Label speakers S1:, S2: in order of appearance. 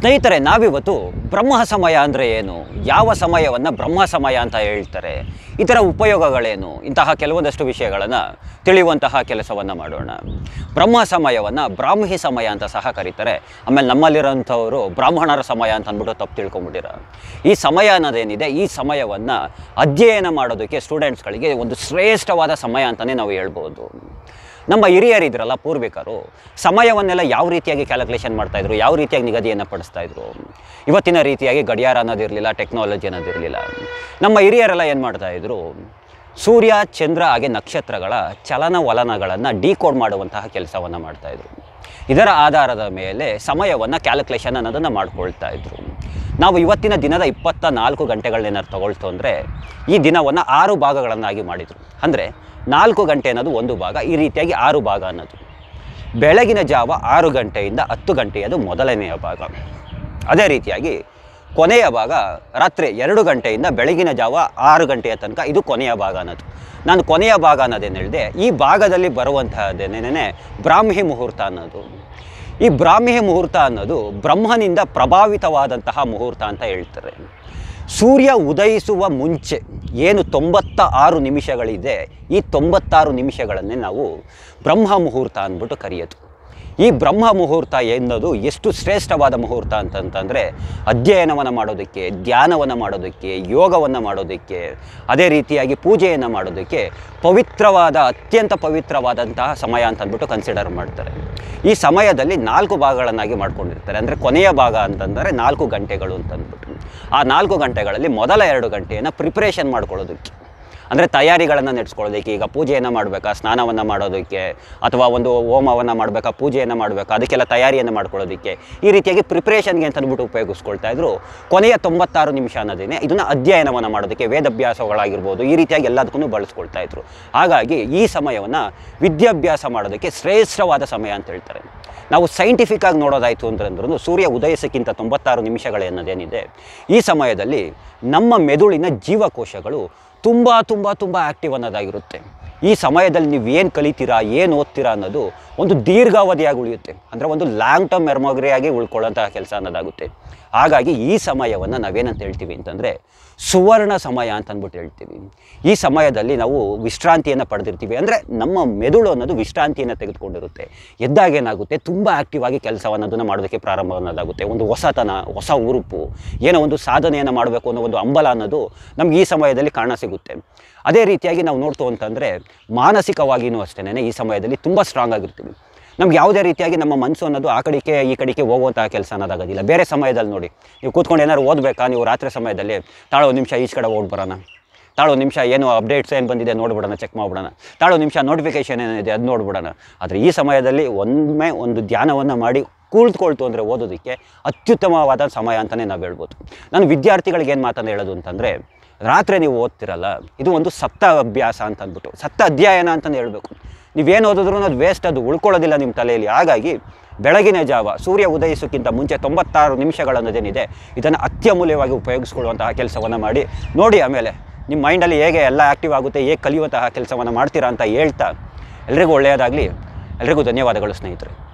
S1: ಸ್ನೇಹಿತರೆ ನಾವಿವತ್ತು ಬ್ರಹ್ಮ ಸಮಯ ಅಂದರೆ ಏನು ಯಾವ ಸಮಯವನ್ನು ಬ್ರಹ್ಮ ಸಮಯ ಅಂತ ಹೇಳ್ತಾರೆ ಇದರ ಉಪಯೋಗಗಳೇನು ಇಂತಹ ಕೆಲವೊಂದಷ್ಟು ವಿಷಯಗಳನ್ನು ತಿಳಿಯುವಂತಹ ಕೆಲಸವನ್ನು ಮಾಡೋಣ ಬ್ರಹ್ಮ ಸಮಯವನ್ನು ಬ್ರಾಹ್ಮಿ ಸಮಯ ಅಂತ ಸಹ ಕರೀತಾರೆ ಆಮೇಲೆ ನಮ್ಮಲ್ಲಿರೋಂಥವರು ಬ್ರಾಹ್ಮಣರ ಸಮಯ ಅಂತ ಅಂದ್ಬಿಟ್ಟು ತಪ್ಪು ತಿಳ್ಕೊಂಬಿಟ್ಟಿರ ಈ ಸಮಯ ಅನ್ನೋದೇನಿದೆ ಈ ಸಮಯವನ್ನು ಅಧ್ಯಯನ ಮಾಡೋದಕ್ಕೆ ಸ್ಟೂಡೆಂಟ್ಸ್ಗಳಿಗೆ ಒಂದು ಶ್ರೇಷ್ಠವಾದ ಸಮಯ ಅಂತಲೇ ನಾವು ಹೇಳ್ಬೋದು ನಮ್ಮ ಹಿರಿಯರಿದ್ರಲ್ಲ ಪೂರ್ವಿಕರು ಸಮಯವನ್ನೆಲ್ಲ ಯಾವ ರೀತಿಯಾಗಿ ಕ್ಯಾಲ್ಕುಲೇಷನ್ ಮಾಡ್ತಾಯಿದ್ರು ಯಾವ ರೀತಿಯಾಗಿ ನಿಗದಿಯನ್ನು ಪಡಿಸ್ತಾಯಿದ್ರು ಇವತ್ತಿನ ರೀತಿಯಾಗಿ ಗಡಿಯಾರ ಅನ್ನೋದಿರಲಿಲ್ಲ ಟೆಕ್ನಾಲಜಿ ಅನ್ನೋದಿರಲಿಲ್ಲ ನಮ್ಮ ಹಿರಿಯರೆಲ್ಲ ಏನು ಮಾಡ್ತಾಯಿದ್ರು ಸೂರ್ಯ ಚಂದ್ರ ಹಾಗೆ ನಕ್ಷತ್ರಗಳ ಚಲನವಲನಗಳನ್ನು ಡಿಕೋಡ್ ಮಾಡುವಂತಹ ಕೆಲಸವನ್ನು ಮಾಡ್ತಾಯಿದ್ರು ಇದರ ಆಧಾರದ ಮೇಲೆ ಸಮಯವನ್ನು ಕ್ಯಾಲ್ಕುಲೇಷನ್ ಅನ್ನೋದನ್ನು ಮಾಡ್ಕೊಳ್ತಾ ಇದ್ರು ನಾವು ಇವತ್ತಿನ ದಿನದ ಇಪ್ಪತ್ತ ನಾಲ್ಕು ಗಂಟೆಗಳನ್ನೇನಾದ್ರು ತಗೊಳ್ತು ಅಂದರೆ ಈ ದಿನವನ್ನು ಆರು ಭಾಗಗಳನ್ನಾಗಿ ಮಾಡಿದರು ಅಂದರೆ ನಾಲ್ಕು ಗಂಟೆ ಅನ್ನೋದು ಒಂದು ಭಾಗ ಈ ರೀತಿಯಾಗಿ ಆರು ಭಾಗ ಅನ್ನೋದು ಬೆಳಗಿನ ಜಾವ ಆರು ಗಂಟೆಯಿಂದ ಹತ್ತು ಗಂಟೆಯದು ಮೊದಲನೆಯ ಭಾಗ ಅದೇ ರೀತಿಯಾಗಿ ಕೊನೆಯ ಭಾಗ ರಾತ್ರಿ ಎರಡು ಗಂಟೆಯಿಂದ ಬೆಳಗಿನ ಜಾವ ಆರು ಗಂಟೆಯ ತನಕ ಇದು ಕೊನೆಯ ಭಾಗ ಅನ್ನೋದು ನಾನು ಕೊನೆಯ ಭಾಗ ಅನ್ನೋದೇನು ಹೇಳಿದೆ ಈ ಭಾಗದಲ್ಲಿ ಬರುವಂತಹದ್ದೇನೇನೆ ಬ್ರಾಹ್ಮಿ ಮುಹೂರ್ತ ಅನ್ನೋದು ಈ ಬ್ರಾಹ್ಮಿ ಮುಹೂರ್ತ ಅನ್ನೋದು ಬ್ರಹ್ಮನಿಂದ ಪ್ರಭಾವಿತವಾದಂತಹ ಮುಹೂರ್ತ ಅಂತ ಹೇಳ್ತಾರೆ ಸೂರ್ಯ ಉದಯಿಸುವ ಮುಂಚೆ ಏನು ತೊಂಬತ್ತ ಆರು ನಿಮಿಷಗಳಿದೆ ಈ ತೊಂಬತ್ತಾರು ನಿಮಿಷಗಳನ್ನೇ ನಾವು ಬ್ರಹ್ಮ ಮುಹೂರ್ತ ಅಂದ್ಬಿಟ್ಟು ಕರೆಯೋದು ಈ ಬ್ರಹ್ಮ ಮುಹೂರ್ತ ಎನ್ನೋದು ಎಷ್ಟು ಶ್ರೇಷ್ಠವಾದ ಮುಹೂರ್ತ ಅಂತಂತಂದರೆ ಅಧ್ಯಯನವನ್ನು ಮಾಡೋದಕ್ಕೆ ಧ್ಯಾನವನ್ನು ಮಾಡೋದಕ್ಕೆ ಯೋಗವನ್ನು ಮಾಡೋದಕ್ಕೆ ಅದೇ ರೀತಿಯಾಗಿ ಪೂಜೆಯನ್ನು ಮಾಡೋದಕ್ಕೆ ಪವಿತ್ರವಾದ ಅತ್ಯಂತ ಪವಿತ್ರವಾದಂತಹ ಸಮಯ ಅಂತ ಅಂದ್ಬಿಟ್ಟು ಕನ್ಸಿಡರ್ ಮಾಡ್ತಾರೆ ಈ ಸಮಯದಲ್ಲಿ ನಾಲ್ಕು ಭಾಗಗಳನ್ನಾಗಿ ಮಾಡ್ಕೊಂಡಿರ್ತಾರೆ ಅಂದರೆ ಕೊನೆಯ ಭಾಗ ಅಂತಂದರೆ ನಾಲ್ಕು ಗಂಟೆಗಳು ಅಂತಂದ್ಬಿಟ್ಟು ಆ ನಾಲ್ಕು ಗಂಟೆಗಳಲ್ಲಿ ಮೊದಲ ಎರಡು ಗಂಟೆಯನ್ನು ಪ್ರಿಪ್ರೇಷನ್ ಮಾಡ್ಕೊಳ್ಳೋದಕ್ಕೆ ಅಂದರೆ ತಯಾರಿಗಳನ್ನು ನಡೆಸ್ಕೊಳ್ಳೋದಕ್ಕೆ ಈಗ ಪೂಜೆಯನ್ನು ಮಾಡಬೇಕಾ ಸ್ನಾನವನ್ನು ಮಾಡೋದಕ್ಕೆ ಅಥವಾ ಒಂದು ಹೋಮವನ್ನು ಮಾಡಬೇಕಾ ಪೂಜೆಯನ್ನು ಮಾಡಬೇಕಾ ಅದಕ್ಕೆಲ್ಲ ತಯಾರಿಯನ್ನು ಮಾಡ್ಕೊಳ್ಳೋದಕ್ಕೆ ಈ ರೀತಿಯಾಗಿ ಪ್ರಿಪ್ರೇಷನ್ಗೆ ಅಂತ ಅಂದ್ಬಿಟ್ಟು ಉಪಯೋಗಿಸ್ಕೊಳ್ತಾ ಇದ್ರು ಕೊನೆಯ ತೊಂಬತ್ತಾರು ನಿಮಿಷ ಅನ್ನೋದೇನೆ ಇದನ್ನು ಅಧ್ಯಯನವನ್ನು ಮಾಡೋದಕ್ಕೆ ವೇದಾಭ್ಯಾಸಗಳಾಗಿರ್ಬೋದು ಈ ರೀತಿಯಾಗಿ ಎಲ್ಲದಕ್ಕೂ ಬಳಸ್ಕೊಳ್ತಾ ಇದ್ರು ಹಾಗಾಗಿ ಈ ಸಮಯವನ್ನು ವಿದ್ಯಾಭ್ಯಾಸ ಮಾಡೋದಕ್ಕೆ ಶ್ರೇಷ್ಠವಾದ ಸಮಯ ಅಂತ ಹೇಳ್ತಾರೆ ನಾವು ಸೈಂಟಿಫಿಕ್ ಆಗಿ ನೋಡೋದಾಯಿತು ಅಂತಂದ್ರೂ ಸೂರ್ಯ ಉದಯಿಸಕ್ಕಿಂತ ತೊಂಬತ್ತಾರು ನಿಮಿಷಗಳು ಅನ್ನೋದೇನಿದೆ ಈ ಸಮಯದಲ್ಲಿ ನಮ್ಮ ಮೆದುಳಿನ ಜೀವಕೋಶಗಳು ತುಂಬ ತುಂಬ ತುಂಬ ಆ್ಯಕ್ಟಿವ್ ಅನ್ನೋದಾಗಿರುತ್ತೆ ಈ ಸಮಯದಲ್ಲಿ ನೀವು ಏನು ಕಲಿತೀರಾ ಏನು ಓದ್ತೀರಾ ಅನ್ನೋದು ಒಂದು ದೀರ್ಘಾವಧಿಯಾಗಿ ಉಳಿಯುತ್ತೆ ಅಂದರೆ ಒಂದು ಲಾಂಗ್ ಟರ್ಮ್ ಮೆರ್ಮೊಗ್ರಿಯಾಗಿ ಉಳ್ಕೊಳ್ಳೋಂತಹ ಕೆಲಸ ಅನ್ನೋದಾಗುತ್ತೆ ಹಾಗಾಗಿ ಈ ಸಮಯವನ್ನು ನಾವೇನಂತ ಹೇಳ್ತೀವಿ ಅಂತಂದರೆ ಸುವರ್ಣ ಸಮಯ ಅಂತ ಅಂದ್ಬಿಟ್ಟು ಹೇಳ್ತೀವಿ ಈ ಸಮಯದಲ್ಲಿ ನಾವು ವಿಶ್ರಾಂತಿಯನ್ನು ಪಡೆದಿರ್ತೀವಿ ಅಂದರೆ ನಮ್ಮ ಮೆದುಳು ಅನ್ನೋದು ವಿಶ್ರಾಂತಿಯನ್ನು ತೆಗೆದುಕೊಂಡಿರುತ್ತೆ ಎದ್ದಾಗ ಏನಾಗುತ್ತೆ ತುಂಬ ಆ್ಯಕ್ಟಿವ್ ಆಗಿ ಕೆಲಸವನ್ನು ಅದನ್ನು ಮಾಡೋದಕ್ಕೆ ಪ್ರಾರಂಭ ಅನ್ನೋದಾಗುತ್ತೆ ಒಂದು ಹೊಸತನ ಹೊಸ ಉರುಪು ಏನೋ ಒಂದು ಸಾಧನೆಯನ್ನು ಮಾಡಬೇಕು ಅನ್ನೋ ಒಂದು ಹಂಬಲ ಅನ್ನೋದು ನಮ್ಗೆ ಈ ಸಮಯದಲ್ಲಿ ಕಾರಣ ಸಿಗುತ್ತೆ ಅದೇ ರೀತಿಯಾಗಿ ನಾವು ನೋಡ್ತು ಅಂತಂದರೆ ಮಾನಸಿಕವಾಗಿಯೂ ಅಷ್ಟೇ ಈ ಸಮಯದಲ್ಲಿ ತುಂಬ ಸ್ಟ್ರಾಂಗ್ ಆಗಿರ್ತೀವಿ ನಮ್ಗೆ ಯಾವುದೇ ರೀತಿಯಾಗಿ ನಮ್ಮ ಮನಸ್ಸು ಅನ್ನೋದು ಆ ಕಡೆಗೆ ಈ ಕಡೆಗೆ ಹೋಗುವಂತಹ ಕೆಲಸ ಅನ್ನೋದಾಗೋದಿಲ್ಲ ಬೇರೆ ಸಮಯದಲ್ಲಿ ನೋಡಿ ನೀವು ಕೂತ್ಕೊಂಡು ಏನಾದ್ರು ಓದಬೇಕಾ ನೀವು ರಾತ್ರಿ ಸಮಯದಲ್ಲಿ ತಾಳೋ ನಿಮಿಷ ಈಚೆ ಕಡೆ ಓಡ್ ಬರೋಣ ತಾಳೋ ನಿಮಿಷ ಏನು ಅಪ್ಡೇಟ್ಸ್ ಏನು ಬಂದಿದೆ ನೋಡ್ಬಿಡೋಣ ಚೆಕ್ ಮಾಡ್ಬಿಡೋಣ ತಾಳೋ ನಿಮಿಷ ನೋಟಿಫಿಕೇಷನ್ ಏನಿದೆ ಅದು ನೋಡ್ಬಿಡೋಣ ಆದರೆ ಈ ಸಮಯದಲ್ಲಿ ಒಮ್ಮೆ ಒಂದು ಧ್ಯಾನವನ್ನು ಮಾಡಿ ಕುಳಿತುಕೊಳ್ತು ಅಂದರೆ ಓದೋದಕ್ಕೆ ಅತ್ಯುತ್ತಮವಾದ ಸಮಯ ಅಂತಲೇ ನಾವು ಹೇಳ್ಬೋದು ನಾನು ವಿದ್ಯಾರ್ಥಿಗಳಿಗೆ ಏನು ಮಾತನ್ನು ಹೇಳೋದು ಅಂತಂದರೆ ರಾತ್ರಿ ನೀವು ಓದ್ತಿರಲ್ಲ ಇದು ಒಂದು ಸಪ್ತ ಅಭ್ಯಾಸ ಅಂತ ಅಂದ್ಬಿಟ್ಟು ಸಪ್ತ ಅಧ್ಯಯನ ಅಂತಲೇ ಹೇಳಬೇಕು ನೀವೇನು ಓದಿದ್ರು ಅದು ವೇಸ್ಟ್ ಅದು ಉಳ್ಕೊಳ್ಳೋದಿಲ್ಲ ನಿಮ್ಮ ತಲೆಯಲ್ಲಿ ಹಾಗಾಗಿ ಬೆಳಗಿನ ಜಾವ ಸೂರ್ಯ ಉದಯಿಸೋಕ್ಕಿಂತ ಮುಂಚೆ ತೊಂಬತ್ತಾರು ನಿಮಿಷಗಳನ್ನೋದೇನಿದೆ ಇದನ್ನು ಅತ್ಯಮೂಲ್ಯವಾಗಿ ಉಪಯೋಗಿಸ್ಕೊಳ್ಳುವಂತಹ ಕೆಲಸವನ್ನು ಮಾಡಿ ನೋಡಿ ಆಮೇಲೆ ನಿಮ್ಮ ಮೈಂಡಲ್ಲಿ ಹೇಗೆ ಎಲ್ಲ ಆ್ಯಕ್ಟಿವ್ ಆಗುತ್ತೆ ಹೇಗೆ ಕಲಿಯುವಂತಹ ಕೆಲಸವನ್ನು ಮಾಡ್ತೀರಾ ಅಂತ ಹೇಳ್ತಾ ಎಲ್ರಿಗೂ ಒಳ್ಳೆಯದಾಗಲಿ ಎಲ್ರಿಗೂ ಧನ್ಯವಾದಗಳು ಸ್ನೇಹಿತರೆ